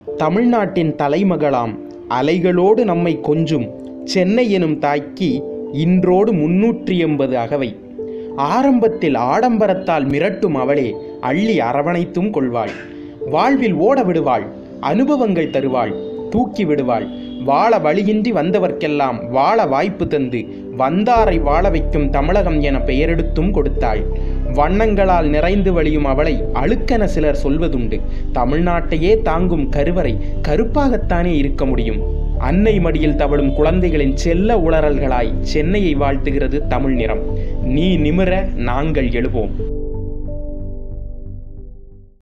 தமிழ்நாட்டின் தலைமகளாம் அலைகளோடு நம்மை கொஞ்சும் சென்னை எனும் தாய்க்கு இன்றோடு முன்னூற்றி எண்பது அகவை ஆரம்பத்தில் ஆடம்பரத்தால் மிரட்டும் அவளே அள்ளி அரவணைத்தும் கொள்வாள் வாழ்வில் ஓட விடுவாள் அனுபவங்கள் தருவாள் தூக்கி விடுவாள் வாழ வழியின்றி வந்தவர்க்கெல்லாம் வாழ வாய்ப்பு தந்து வந்தாரை வாழ வைக்கும் தமிழகம் என பெயரெடுத்தும் கொடுத்தாள் வண்ணங்களால் நிறைந்து வழியும் அவளை அழுக்கென சிலர் சொல்வதுண்டு தமிழ்நாட்டையே தாங்கும் கருவறை கருப்பாகத்தானே இருக்க முடியும் அன்னை மடியில் தவழும் குழந்தைகளின் செல்ல உளறல்களாய் சென்னையை வாழ்த்துகிறது தமிழ் நிறம் நீ நிமிர நாங்கள் எழுவோம்